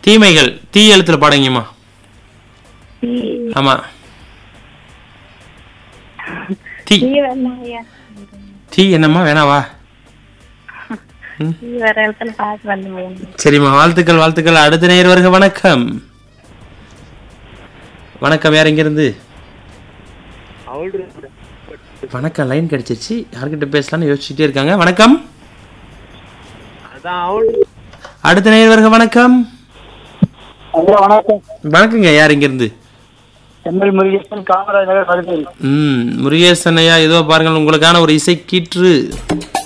தீமைகள் தீ எழுத்துல பாடுங்கம்மா தீ ஆமா தீ தீ வரலாம் ஐயா தீ என்னம்மா வேணாவா தீ வர இடத்துல பாட்டு வந்து சரிம்மா வாழ்த்துக்கள் வாழ்த்துக்கள் அடுத்த நேர் வருக வணக்கம் வணக்கம் யார் இருந்து வணக்கம் லைன் கிடைச்சிருச்சு யார்கிட்ட பேசலாம்னு யோசிச்சுட்டே இருக்காங்க வணக்கம் அடுத்த நேர் வருக வணக்கம் ஐயா வணக்கம் வணக்கங்க யார் இருந்து எம்எல் முருகேசன் காமராஜ் நகர் பகுதியில் ம் முருகேசன் ஐயா ஏதோ பாருங்கள் உங்களுக்கான ஒரு இசை கீற்று